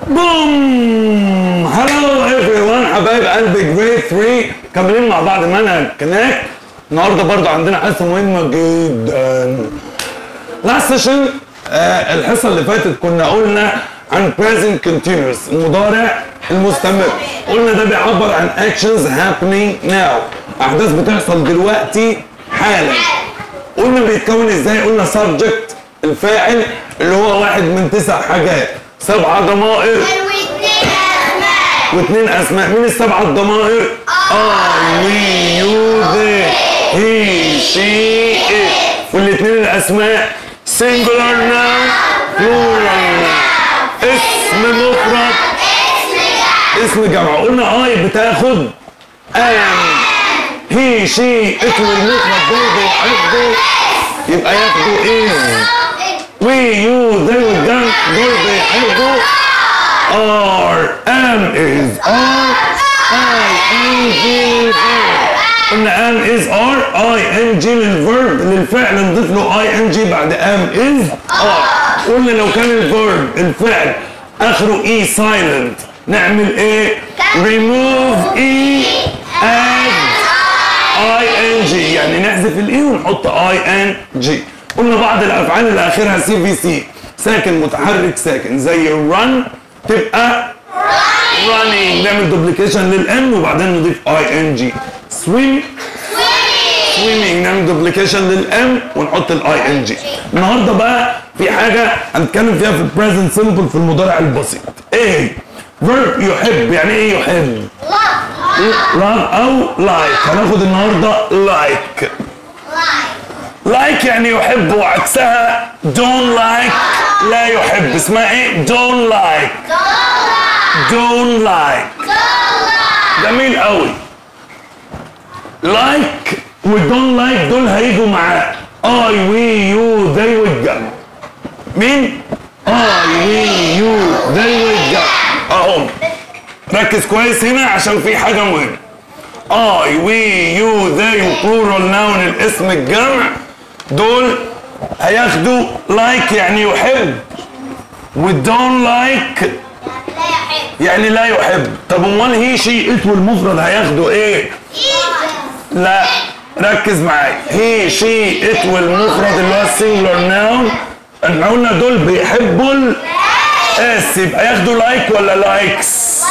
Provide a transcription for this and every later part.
بوم هلو everyone حبايب قلبي جريد 3 كملين مع بعض منهج كناك النهارده برضه عندنا حصه مهمه جدا لاست سيشن الحصه اللي فاتت كنا قلنا عن present continuous المضارع المستمر قلنا ده بيعبر عن actions happening now احداث بتحصل دلوقتي حالا قلنا بيتكون ازاي قلنا subject الفاعل اللي هو واحد من تسع حاجات سبعة ضمائر واثنين اسماء مين السبعة الضمائر I we you they he she it والاثنين الاسماء singular noun plural noun اسم مفرد اسم جمع قلنا اي بتاخد am he she it والمفرد دول بيحبوا يبقى ياخدوا is we you they والجمع دول بيحبوا are am is are I N G للفعل قلنا am is are I N G للفيرب للفعل نضيف له I N G بعد am is are قلنا لو كان الفيرب الفعل اخره E silent نعمل ايه remove E add I N G يعني نحذف الاي ونحط I N G قلنا بعض الافعال اللي اخرها سي في سي ساكن متحرك ساكن زي run تبقى running نعمل دوبليكيشن للام وبعدين نضيف اي ان جي swim swimming نعمل دوبليكيشن للام ونحط الاي ان جي النهارده بقى في حاجه هنتكلم فيها في البريزنت سمبل في المضارع البسيط ايه verb يحب يعني ايه يحب love او like هناخد النهارده like like يعني يحب وعكسها don't like لا يحب اسمها ايه don't like don't like جميل قوي like و don't like دول هيجوا معاه I we you they والجمع مين I we you they والجمع اهو ركز كويس هنا عشان في حاجة مهمة I we you they plural noun الاسم الجمع دول هياخدوا like يعني يحب و don't like يعني لا يحب طب امال هي شي ات والمفرد هياخدوا ايه لا ركز معايا هي شي ات والمفرد اللي هو السنجلر ناون احنا قلنا دول بيحبوا الاس يبقى ياخدوا لايك ولا لايكس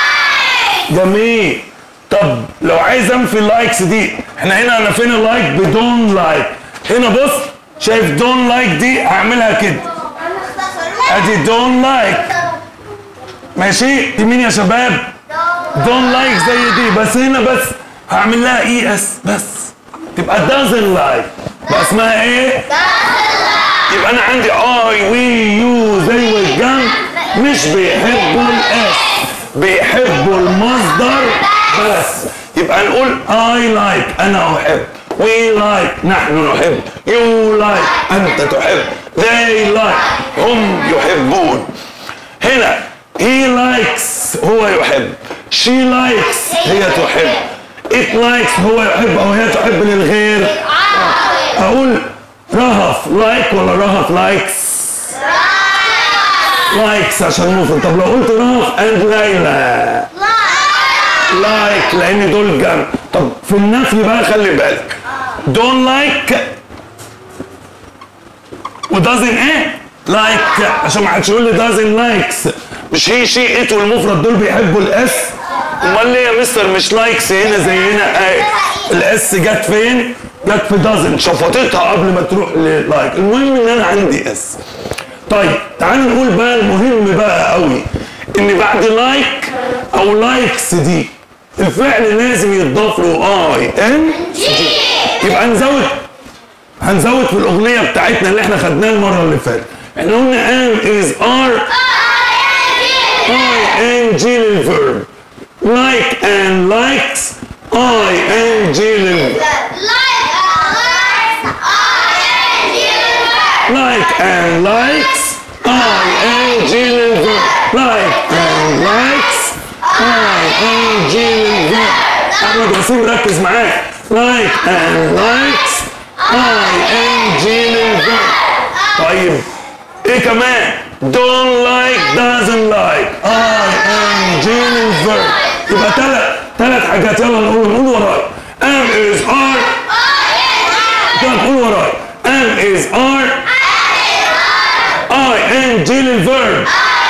جميل طب لو عايز انفي اللايكس دي احنا هنا نفينا لايك بدون لايك هنا بص شايف دون لايك دي هعملها كده ادي دون لايك ماشي دي مين يا شباب دون لايك زي دي بس هنا بس هعمل لها اي اس بس تبقى doesn't like بقى اسمها ايه يبقى انا عندي اي وي يو زي والجنب مش بيحبوا الاس بيحبوا المصدر بس يبقى نقول I like أنا أحب we like نحن نحب you like أنت تحب they like هم يحبون هنا he likes هو يحب she likes هي تحب it likes هو يحب أو هي تحب للغير أقول رهف like ولا رهف likes likes عشان مفرد طب لو قلت رهف and ليلى لايك لان دول جمع طب في النفي بقى خلي بالك دون لايك ودازن ايه لايك عشان ما حدش يقول لي دازن لايكس مش هي شي ات والمفرد دول بيحبوا الاس امال ليه يا مستر مش لايكس هنا زي هنا ايه الاس جت فين جت في دازن شفطتها قبل ما تروح للايك المهم ان انا عندي اس طيب تعال نقول بقى المهم بقى قوي ان بعد لايك او لايكس دي الفعل لازم يتضاف له اي ان جي يبقى نزود هنزود في الاغنيه بتاعتنا اللي احنا خدناها المره اللي فاتت احنا قلنا ام از ار اي ان جي للفيرب لايك اند لايكس اي ان جي للفيرب لايك اند لايكس اي ان جي للفيرب لايك اند لايكس اي ان جي للفيرب احمد وسيم ركز معايا لايك اند لايكس اي ان جي للفيرب طيب ايه كمان don't like doesn't like I am Jane verb يبقى ثلاث ثلاث حاجات يلا نقول نقول وراي am is are يلا نقول وراي am is are I am Jane verb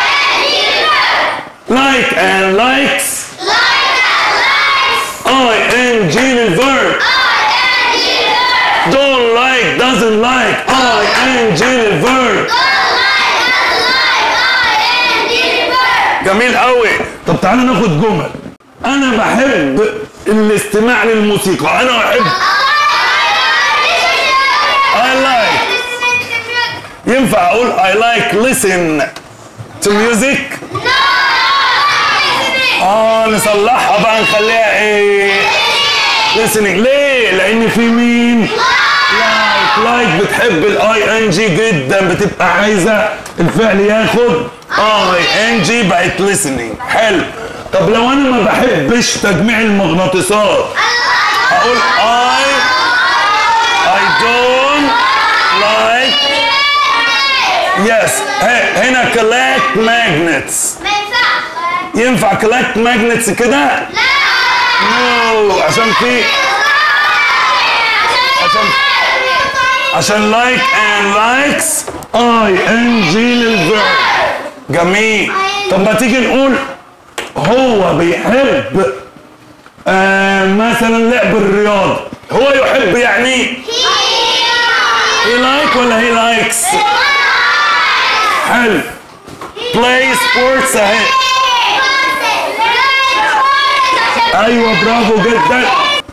like and likes I am Jane verb don't like doesn't like I am Jane verb جميل قوي طب تعالى ناخد جمل انا بحب الاستماع للموسيقى انا احب I like ينفع اقول I like listen to music اه نصلحها بقى نخليها ايه listening ليه لان في مين لايك لايك بتحب الاي ان جي جدا بتبقى عايزه الفعل ياخد اي ان جي بقت listening حلو طب لو انا ما بحبش تجميع المغناطيسات هقول I I don't like yes ه- هنا collect magnets ينفع collect magnets كده؟ no عشان في عشان عشان like and likes I N G للفعل جميل طب ما تيجي نقول هو بيحب آه مثلا لعب الرياضة هو يحب يعني he like ولا he likes حلو play sports اهي ايوه برافو جدا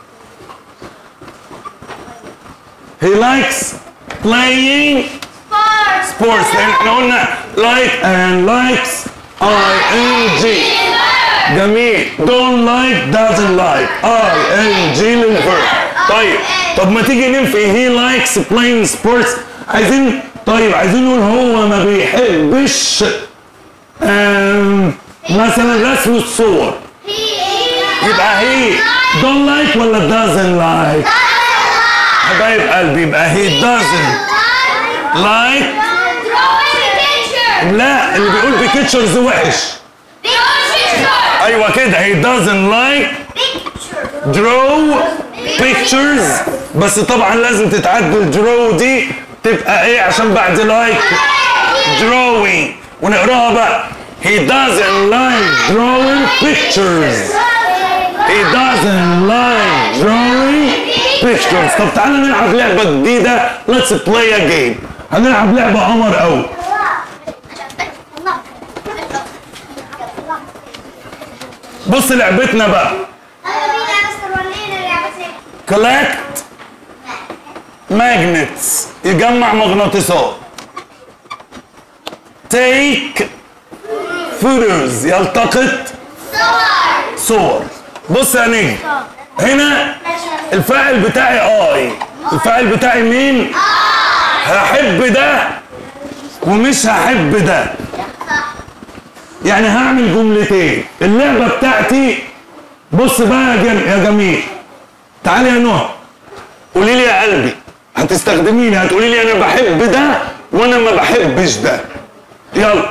he likes playing sports لان احنا قلنا like and likes I N G جميل don't like doesn't like I N G للفرق طيب طب ما تيجي ننفي he likes playing sports عايزين طيب عايزين نقول هو ما بيحبش آم، مثلا رسم الصور يبقى هي don't like ولا doesn't like حبايب قلبي يبقى he doesn't like لا اللي بيقول بيكتشرز وحش ايوه كده he doesn't like draw pictures بس طبعا لازم تتعدل draw دي تبقى ايه عشان بعد like drawing ونقراها بقى he doesn't like drawing pictures he doesn't like drawing pictures طب تعالى نلعب لعبة جديدة let's play a game هنلعب لعبة قمر قوي بص لعبتنا بقى collect magnets يجمع مغناطيسات take photos يلتقط صور بص يا نجم هنا الفاعل بتاعي اي الفاعل بتاعي مين هحب ده ومش هحب ده يعني هعمل جملتين اللعبه بتاعتي بص بقى يا جم- يا جميل تعالي يا نهى قولي لي يا قلبي هتستخدميني هتقولي لي انا بحب ده وانا ما بحبش ده يلا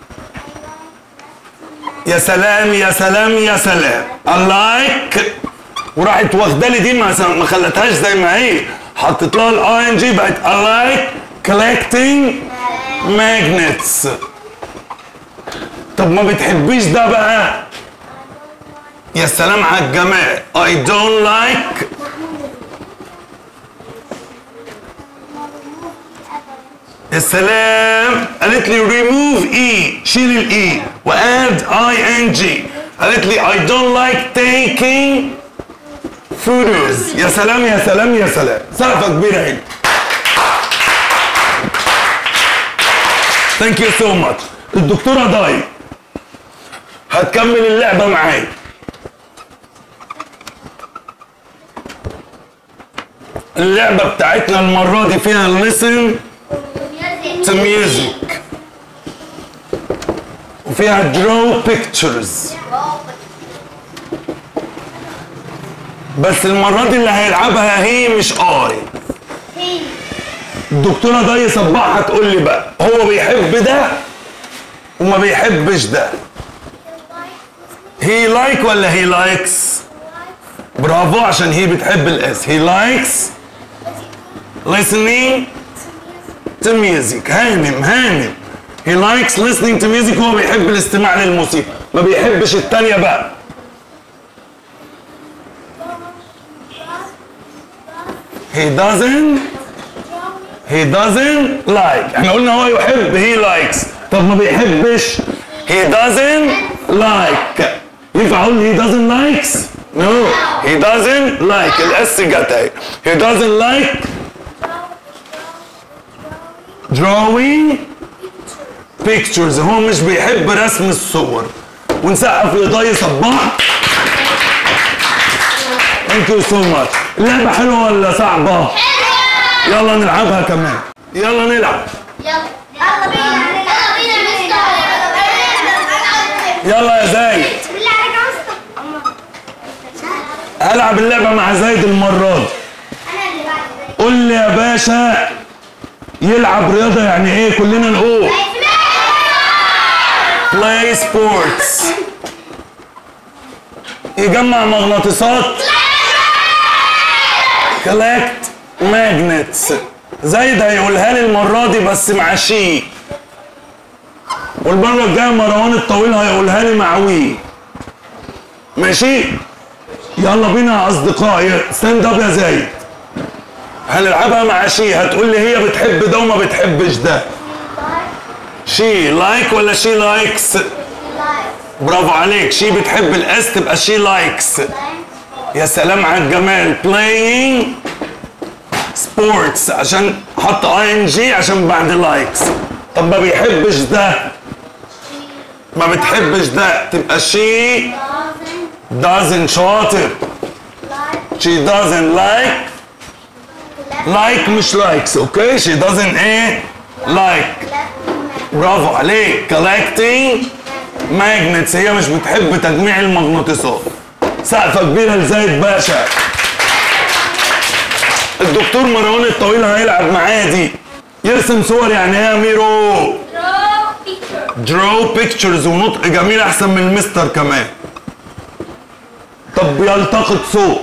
يا سلام يا سلام يا سلام اللايك وراحت واخده لي دي ما ما خلتهاش زي ما هي حطيت لها الاي ان جي بقت اللايك collecting magnets طب ما بتحبيش ده بقى يا سلام على الجمال I don't like يا سلام قالت لي remove e شيل الاي واد اي ان جي قالت لي I don't like taking photos يا سلام يا سلام يا سلام سقفة كبيرة هنا ثانك يو سو ماتش الدكتورة داي هتكمل اللعبة معايا اللعبة بتاعتنا المرة دي فيها listen to music وفيها draw pictures بس المرة دي اللي هيلعبها هي مش اي الدكتوره ضي صباح هتقول لي بقى هو بيحب ده وما بيحبش ده هي لايك ولا هي لايكس برافو عشان هي بتحب الاس هي لايكس listening to music هانم هانم he likes listening to music هو بيحب الاستماع للموسيقى ما بيحبش التانية بقى he doesn't he doesn't like احنا قلنا هو يحب he likes طب ما بيحبش he doesn't like ينفع اقول he doesn't likes no he doesn't like الاس جت اهي he doesn't like drawing pictures هو مش بيحب رسم الصور ونسقف لضي صباح ثانك يو سو ماتش اللعبة حلوة ولا صعبة؟ يلا نلعبها كمان يلا نلعب يلا يلا بينا يلا بينا يا مستر يلا يا زايد بالله عليك يا مستر هلعب اللعبة مع زايد المرة دي انا اللي بعد قول لي يا باشا يلعب رياضة يعني ايه كلنا نقول play sports يجمع مغناطيسات collect magnets زايد هيقولها لي المرة دي بس مع شي والمرة الجاية مروان الطويل هيقولها لي مع وي ماشي يلا بينا يا اصدقائي ستاند اب يا زايد هنلعبها مع شي هتقول لي هي بتحب ده وما بتحبش ده شي لايك ولا شي لايكس برافو عليك شي بتحب الاس تبقى شي لايكس يا سلام على الجمال playing sports عشان حط اي ان جي عشان بعد لايكس طب ما بيحبش ده ما بتحبش ده تبقى شي doesn't شاطر she doesn't like like مش likes اوكي she doesn't ايه like برافو عليك collecting magnets هي مش بتحب تجميع المغناطيسات سقفة كبيرة لزايد باشا الدكتور مروان الطويل هيلعب معايا دي يرسم صور يعني ايه يا ميرو draw pictures ونطق جميل احسن من المستر كمان طب يلتقط صوت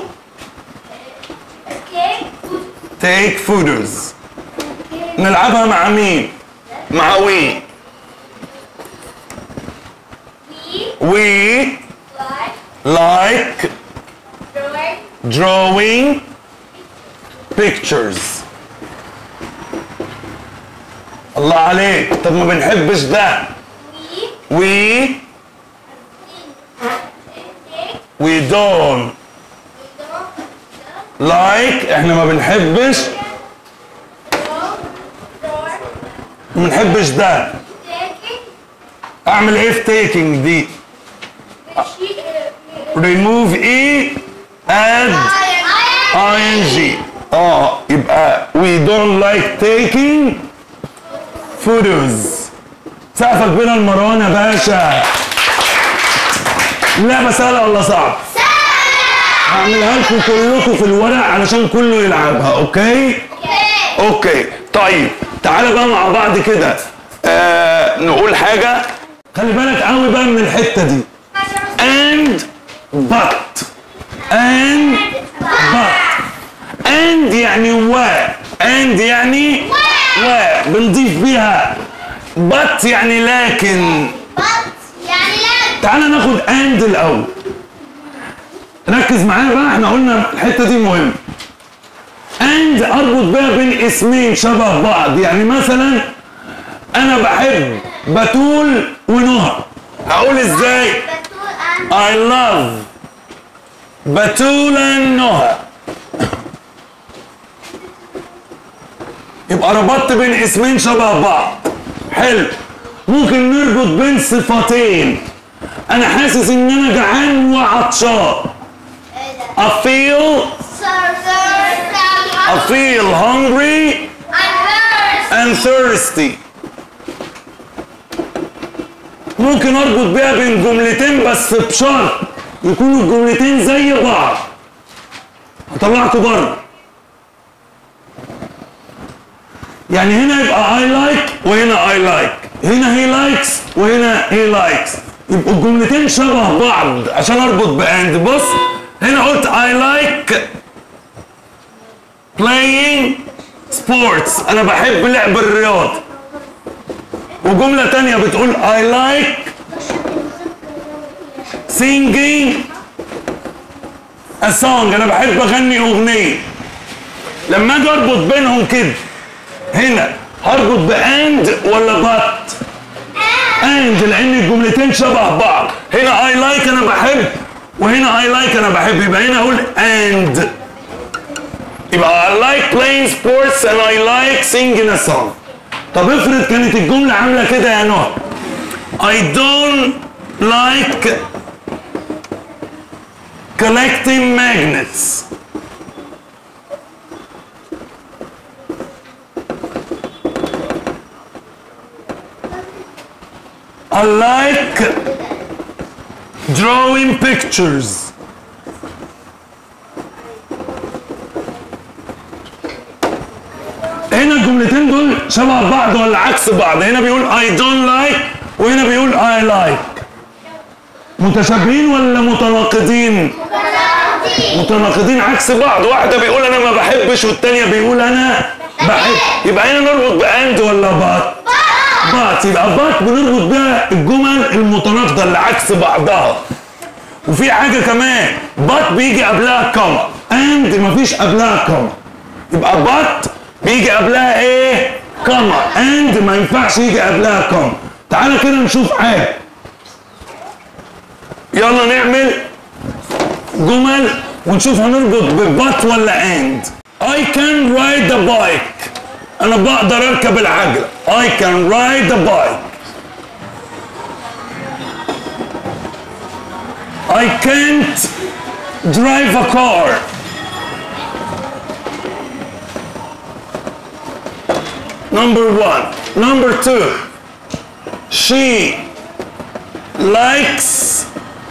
take photos نلعبها مع مين مع وي we like drawing pictures الله عليك طب ما بنحبش ده we we don't like احنا ما بنحبش ما بنحبش ده اعمل ايه في taking دي remove e add ing اه يبقى we don't like taking photos سقفك بين المروان يا باشا اللعبة سهلة ولا صعب؟ هعملها لكم كلكم في الورق علشان كله يلعبها اوكي؟ اوكي طيب تعالى بقى مع بعض كده آه نقول حاجة خلي بالك قوي بقى من الحتة دي and but and but and يعني و and يعني و بنضيف بيها but يعني لكن يعني لا تعالى ناخد and الاول ركز معايا بقى احنا قلنا الحته دي مهمه and اربط بيها بين اسمين شبه بعض يعني مثلا انا بحب بتول ونهى هقول ازاي بتقول أن I love بتول and نهى يبقى ربطت بين اسمين شبه بعض حلو ممكن نربط بين صفتين انا حاسس ان انا جعان وعطشان I feel I feel hungry and thirsty ممكن اربط بيها بين جملتين بس بشرط يكونوا الجملتين زي بعض هطلعكوا بره يعني هنا يبقى I like وهنا I like هنا he likes وهنا he likes يبقوا الجملتين شبه بعض عشان اربط باند بص هنا قلت I like playing sports انا بحب لعب الرياضة وجملة تانية بتقول I like singing a song انا بحب اغني اغنية لما اجي اربط بينهم كده هنا هربط باند ولا بط اند لان الجملتين شبه بعض هنا اي لايك انا بحب وهنا اي لايك انا بحب يبقى هنا اقول اند يبقى I like playing sports and I like singing a song طب افرض كانت الجملة عاملة كده يا نوح I don't like collecting magnets I like drawing pictures. هنا الجملتين دول شبه بعض ولا عكس بعض هنا بيقول I don't like وهنا بيقول I like متشابهين ولا متناقضين متناقضين عكس بعض واحدة بيقول أنا ما بحبش والتانية بيقول أنا بحب يبقى هنا نربط بأند ولا بط بط يبقى بط بنربط بيها الجمل المتناقضة اللي عكس بعضها وفي حاجة كمان بط بيجي قبلها كما اند مفيش قبلها كما يبقى بط بيجي قبلها ايه كما اند ما ينفعش يجي قبلها كما تعالى كده نشوف حاجة يلا نعمل جمل ونشوف هنربط ببط ولا اند I can ride the bike انا بقدر اركب العجلة I can ride the bike I can't drive a car number one number two she likes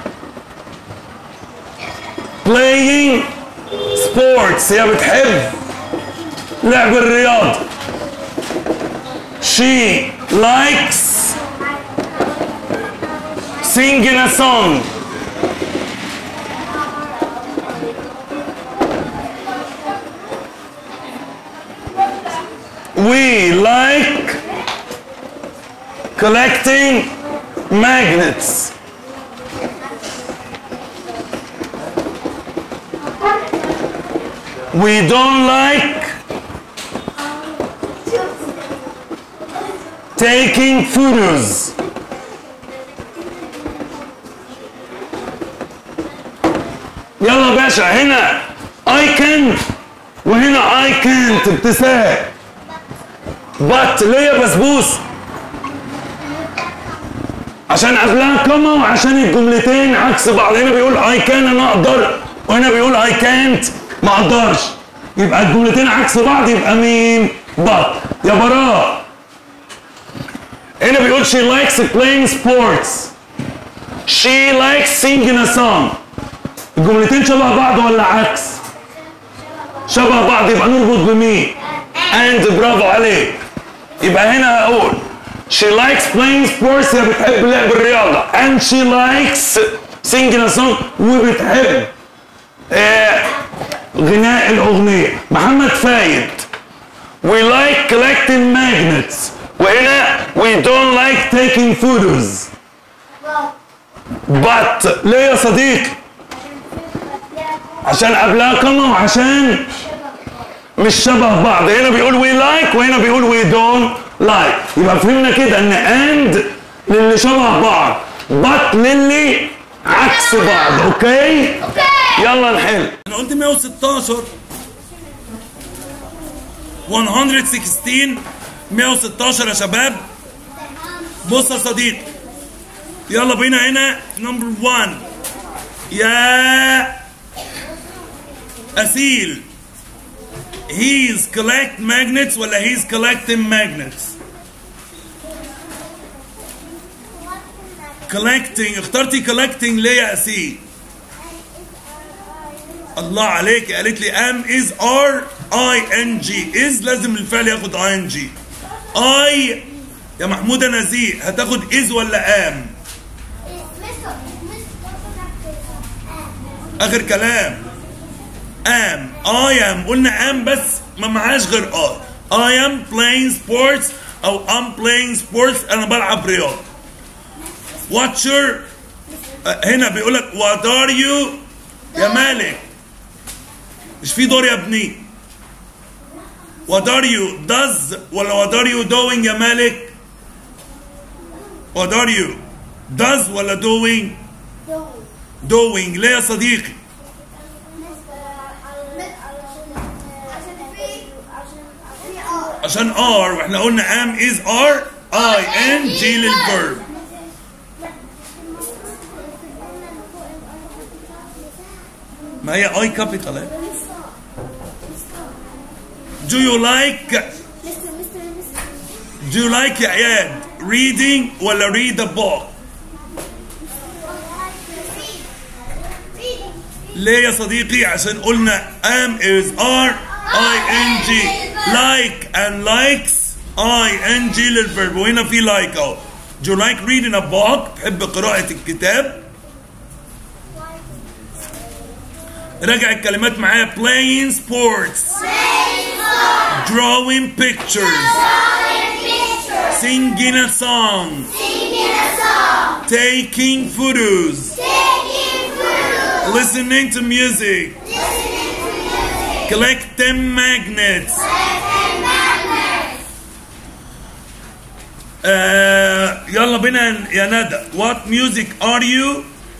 playing sports هي بتحب لعب الرياضة she likes singing a song we like collecting magnets we don't like taking photos يلا يا باشا هنا I can وهنا I can't ابتسام but ليه يا بسبوس عشان قبلها كما وعشان الجملتين عكس بعض هنا بيقول I can انا اقدر وهنا بيقول I can't ما اقدرش يبقى الجملتين عكس بعض يبقى مين but يا براء هنا بيقول she likes playing sports she likes singing a song الجملتين شبه بعض ولا عكس شبه بعض يبقى نربط بمين and برافو عليك يبقى هنا هقول she likes playing sports هي بتحب لعب الرياضة and she likes singing a song وبتحب آه غناء الأغنية محمد فايد we like collecting magnets وهنا we don't like taking photos but ليه يا صديقي عشان قبلها كما وعشان مش شبه بعض هنا بيقول we like وهنا بيقول we don't like يبقى فهمنا كده ان and للي شبه بعض but للي عكس بعض اوكي يلا نحل انا قلت 116 116 116 يا شباب بص يا صديقي يلا بينا هنا نمبر 1 يا أسيل he's collect magnets ولا he's collecting magnets collecting اخترتي collecting ليه يا أسيل الله عليك قالت لي ام از ار اي ان جي از لازم الفعل ياخد اي ان جي اي يا محمودة نزيه هتاخد از ولا ام مستر اخر كلام ام اي ام قلنا ام بس ما معاش غير ار I am playing sports او I'm playing sports انا بلعب رياضة What's your آه، هنا بيقول لك what are you يا مالك مش في دور يا ابني what are you does ولا what are you doing يا مالك what are you does ولا doing doing ليه يا صديقي عشان ار واحنا قلنا ام از ار اي ان جي للفيرب ما هي اي كابيتال Do you like Do you like يا عياد reading ولا read a book ليه يا صديقي عشان قلنا am is r i n g like and likes i n g للفيرب وهنا في like اهو Do you like reading a book تحب قراءة الكتاب راجع الكلمات معايا playing sports drawing pictures singing a song taking photos listening to music collecting magnets آه يلا بينا يا ندى what music are you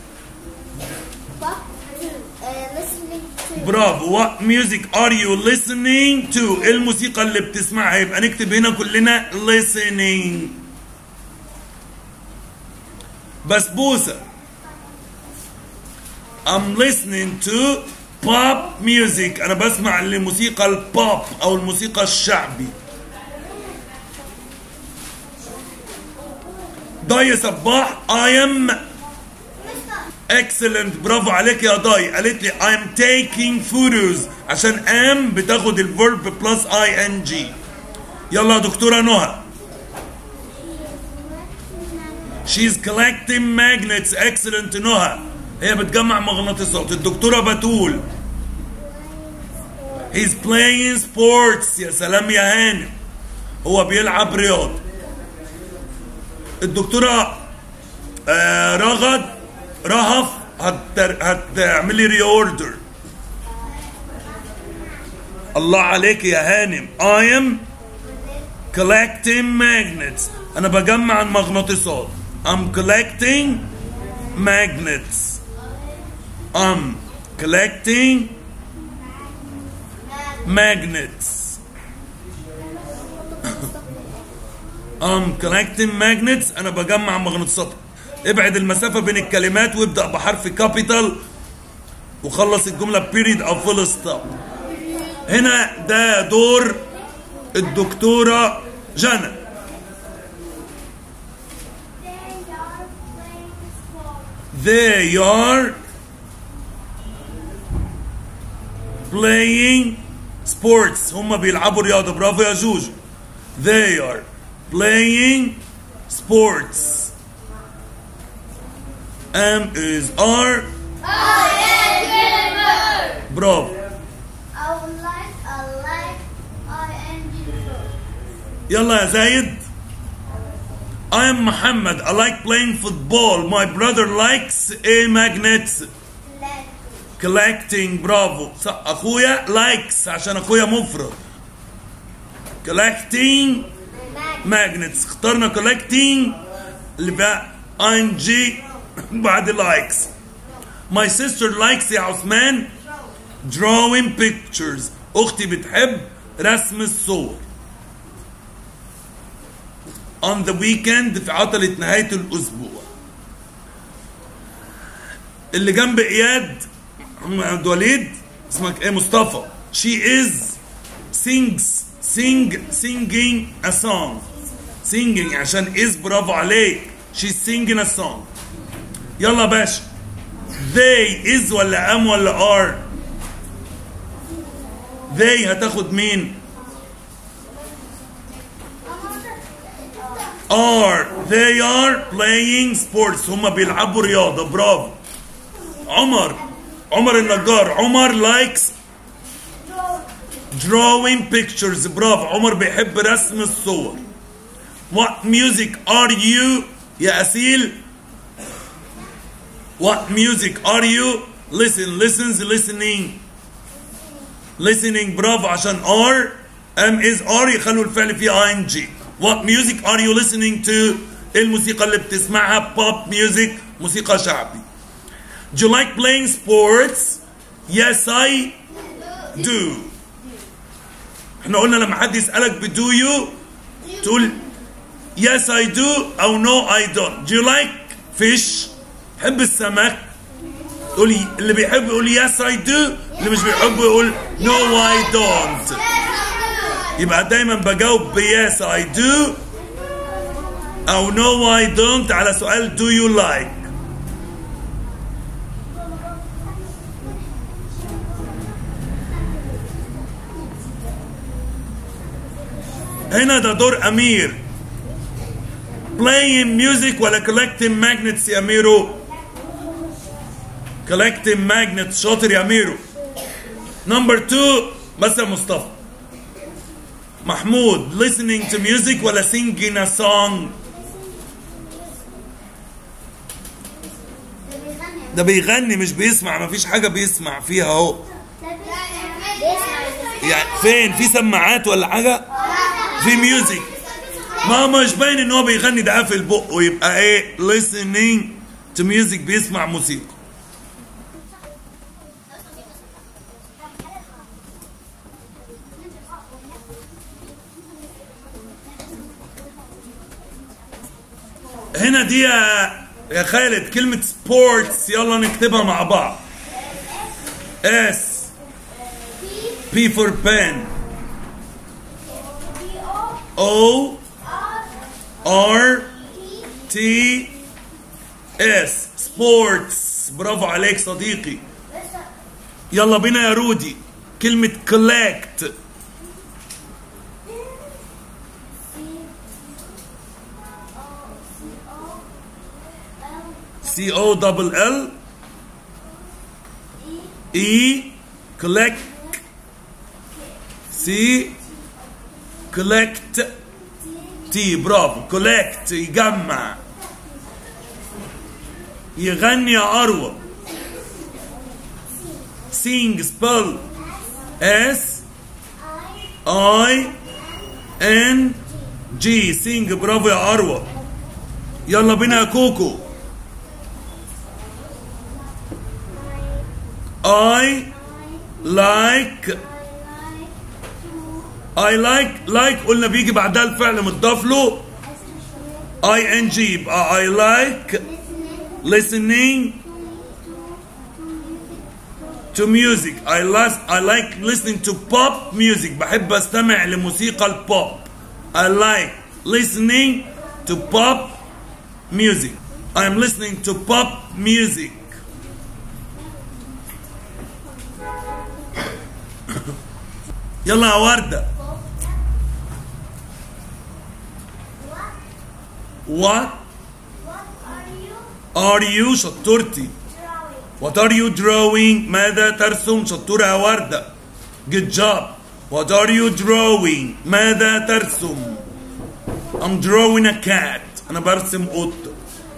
برافو what music are you listening to إيه الموسيقى اللي بتسمعها يبقى نكتب هنا كلنا listening بسبوسة I'm listening to pop music أنا بسمع الموسيقى البوب أو الموسيقى الشعبي ضي صباح I am excellent برافو عليك يا ضاي قالت لي I'm taking photos عشان am بتاخد الفيرب بلس اي ان جي يلا يا دكتورة نهى She's collecting magnets excellent نهى هي بتجمع مغناطيسات الدكتورة بتول He's playing sports يا سلام يا هانم هو بيلعب رياضة الدكتورة آه رغد رهف هتر... هتعمل لي ري اوردر الله عليك يا هانم I am collecting magnets انا بجمع المغناطيسات I'm collecting magnets I'm collecting magnets I'm collecting magnets انا بجمع مغناطيسات ابعد المسافة بين الكلمات وابدأ بحرف كابيتال وخلص الجملة بيريد او فول ستوب هنا ده دور الدكتورة جنى They are playing sports هم بيلعبوا رياضة برافو يا جوجو They are playing sports M is R برافو يلا يا زايد I am Muhammad I like playing football my brother likes a magnets collecting برافو صح اخويا likes عشان اخويا مفرد collecting magnets اخترنا collecting اللي بقى ing بعد likes my sister likes يا عثمان drawing pictures اختي بتحب رسم الصور on the weekend في عطلة نهاية الأسبوع اللي جنب إياد محمد وليد اسمك ايه مصطفى she is sings sing singing a song singing عشان is برافو عليك she's singing a song يلا يا باشا they is ولا am ولا are they هتاخد مين are they are playing sports هم بيلعبوا رياضة برافو عمر عمر النجار عمر likes drawing pictures برافو عمر بيحب رسم الصور what music are you يا أسيل what music are you listen listens listening listening برافو عشان are am is are يخلوا الفعل فيه ing what music are you listening to ايه الموسيقى اللي بتسمعها pop music موسيقى شعبي do you like playing sports yes I do احنا قلنا لما حد يسألك بدو يو تقول yes I do او no I don't do you like fish تحب السمك تقول اللي بيحب يقول yes I do اللي مش بيحب يقول no I don't يبقى دايما بجاوب ب yes I do او no I don't على سؤال do you like هنا ده دور امير playing music ولا collecting magnets يا ميرو collecting magnets شاطر يا ميرو نمبر 2 بس يا مصطفى محمود listening to music ولا singing a song ده بيغني مش بيسمع مفيش حاجة بيسمع فيها اهو يعني فين في سماعات ولا حاجة في ميوزك ما مش باين ان هو بيغني ده قافل بقه يبقى ايه listening to music بيسمع موسيقى هنا دي يا يا خالد كلمة سبورتس يلا نكتبها مع بعض اس P for pen O R T S سبورتس برافو عليك صديقي يلا بينا يا رودي كلمة collect C O double L E collect C collect T برافو collect يجمع يغني يا أروى sing spell S I N G sing برافو يا أروى يلا بينا يا كوكو I like I like like قلنا بيجي بعدها الفعل متضاف له ing يبقى I like listening to music I like I like listening to pop music بحب استمع لموسيقى البوب I like listening to pop music I'm listening to pop music يلا يا وردة What are you شطورتي What are you drawing ماذا ترسم شطورة يا وردة Good job What are you drawing ماذا ترسم I'm drawing a cat أنا برسم قطة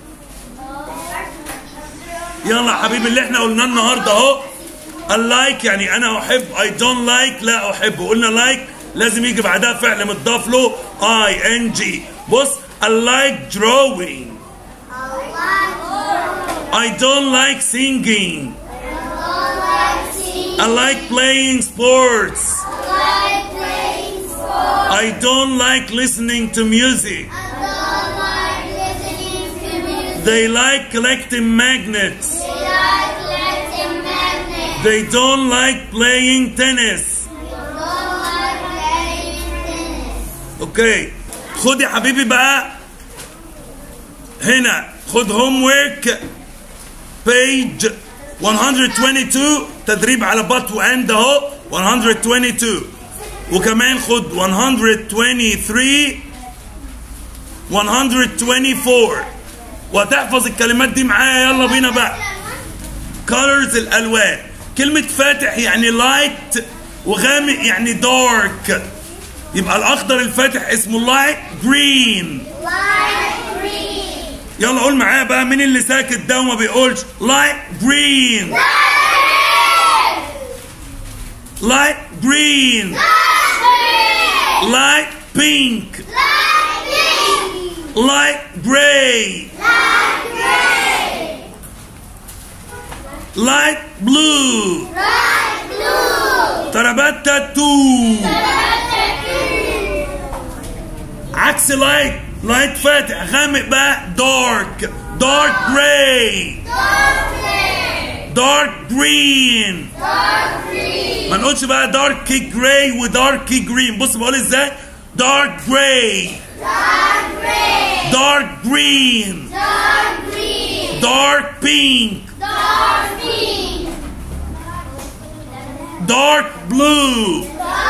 يلا حبيبي اللي احنا قلناه النهارده اهو اللايك يعني انا احب اي دونت لايك لا احب قلنا لايك لازم يجي بعدها فعل متضاف له اي ان جي بص I like drawing I don't like singing I like playing sports I don't like listening to music They like collecting magnets They don't like playing tennis اوكي خد يا حبيبي بقى هنا خد هوم ورك بيج 122 تدريب على بط واند اهو 122 وكمان خد 123 124 وهتحفظ الكلمات دي معايا يلا بينا بقى colors الالوان كلمة فاتح يعني light وغامق يعني dark يبقى الاخضر الفاتح اسمه light green Light green. يلا قول معايا بقى مين اللي ساكت ده وما بيقولش light green light green light pink light gray light blue تربتا تو عكس لايت لايت فاتح غامق بقى دارك دارك جراي دارك جرين ما نقولش بقى دارك جراي ودارك جرين بص بقول ازاي دارك جراي دارك جرين دارك بينك دارك بلو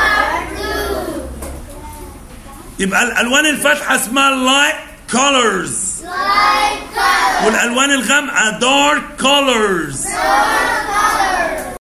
يبقى الالوان الفاتحه اسمها لايت كولرز والالوان الغامقه دارك كولرز